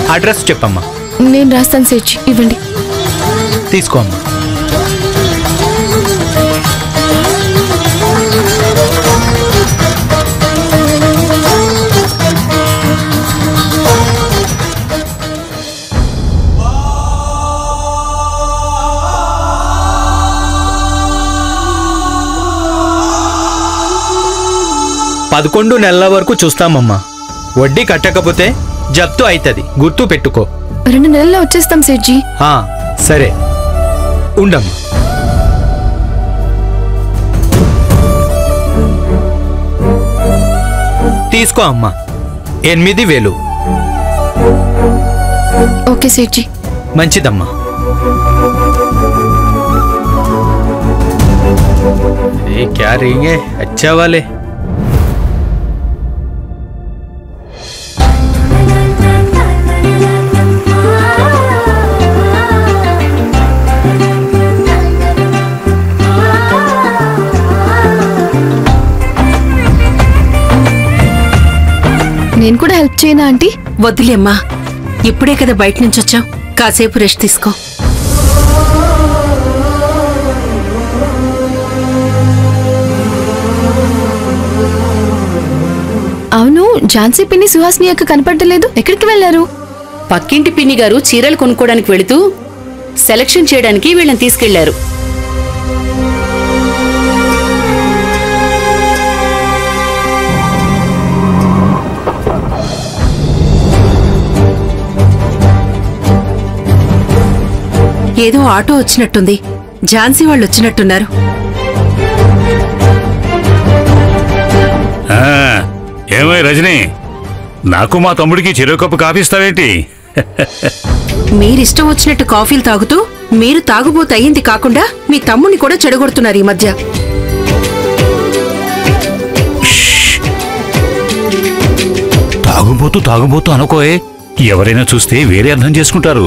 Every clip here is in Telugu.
అడ్రస్ చెప్పమ్మా నేను రాస్తాను సేచి ఇవ్వండి తీసుకో అమ్మా పదకొండు నెలల వరకు చూస్తామమ్మా వడ్డీ కట్టకపోతే జప్తు అవుతుంది గుర్తు పెట్టుకో రెండు నెలల్లో వచ్చేస్తాం సేట్జీ ఆ, సరే ఉండమ్మా తీసుకో అమ్మా ఎనిమిది వేలు ఓకే సేట్జీ మంచిదమ్మా ఏ క్యా రేంగే అచ్చా వాలే నేను కూడా హెల్ప్ చేయనా ఆంటీ వద్దులేమ్మా ఇప్పుడే కదా బయట నుంచి వచ్చాం కాసేపు రెస్ట్ తీసుకో అవును ఝాన్సీ పిన్ని సుహాస్ని అక్క కనపడలేదు ఎక్కడికి వెళ్ళారు పక్కింటి పిన్ని గారు చీరలు కొనుక్కోడానికి వెళుతూ సెలక్షన్ చేయడానికి వీళ్ళని తీసుకెళ్లారు ఏదో ఆటో వచ్చినట్టుంది ఝాన్సీ వాళ్ళు వచ్చినట్టున్నారు ఆ, ఏమై రజని నాకు మా తమ్ముడికి చెరువు కప్పు కాపిస్తావేంటి మీరిష్టం వచ్చినట్టు కాఫీలు తాగుతూ మీరు తాగుబోతు అయ్యింది కాకుండా మీ తమ్ముణ్ణి కూడా చెడగొడుతున్నారు ఈ మధ్య తాగుబోతూ తాగుబోతూ అనుకోయే ఎవరైనా చూస్తే వేరే అర్థం చేసుకుంటారు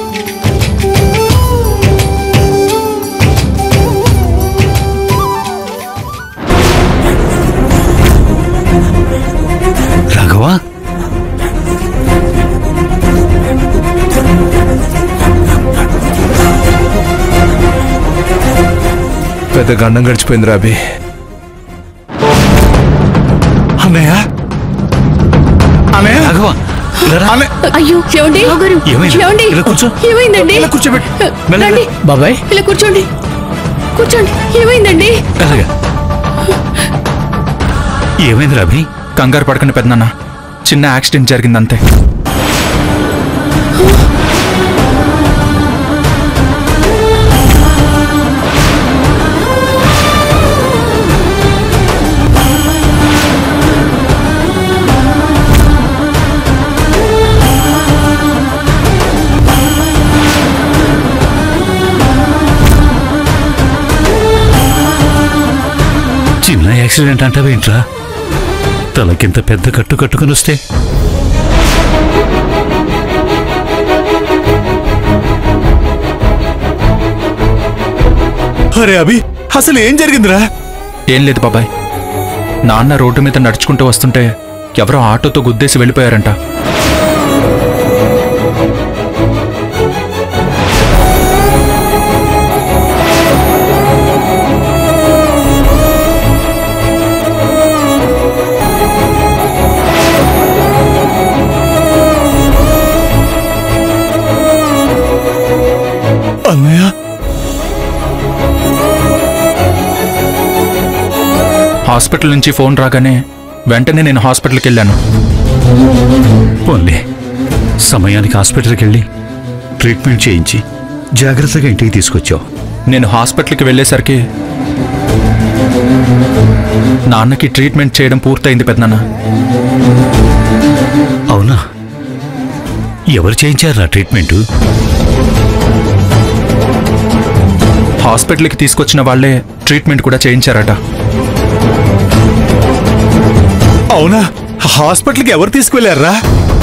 రాఘవా పెద్ద గండం గడిచిపోయింది రాబి అన్నయ్య అన్నయ్య రాఘవా ఇలా రా. అన్నయ్య అయ్యో ఏమండి ఏమైంది? ఏమండి ఇలా కూర్చో. ఏమైందండి ఇలా కూర్చోబెట్టు. మెల్లగా. రండి. బాబాయ్ ఇలా కూర్చోండి కూర్చోండి ఏమైందండి అలాగా ఏమైంది రాభి కంగారు పడకండి పెద్దనాన్న చిన్న యాక్సిడెంట్ జరిగింది అంతే చిన్న యాక్సిడెంట్ అంటావేంట్రా తలకింత పెద్ద కట్టు కట్టుకుని వస్తే అరే అభి అసలు ఏం జరిగిందిరా ఏం లేదు బాబాయ్ నాన్న రోడ్డు మీద నడుచుకుంటూ వస్తుంటే ఎవరో ఆటోతో గుద్దేసి వెళ్ళిపోయారంట అన్నయ్య హాస్పిటల్ నుంచి ఫోన్ రాగానే వెంటనే నేను హాస్పిటల్కి వెళ్ళాను పోన్లే సమయానికి హాస్పిటల్కి వెళ్ళి ట్రీట్మెంట్ చేయించి జాగ్రత్తగా ఇంటికి తీసుకొచ్చావు నేను హాస్పిటల్కి వెళ్ళేసరికి నాన్నకి ట్రీట్మెంట్ చేయడం పూర్తయింది పెద్దనాన్న అవునా ఎవరు చేయించారా ట్రీట్మెంట్ హాస్పిటల్కి తీసుకొచ్చిన వాళ్ళే ట్రీట్మెంట్ కూడా చేయించారట అవునా హాస్పిటల్కి ఎవరు తీసుకువెళ్లారా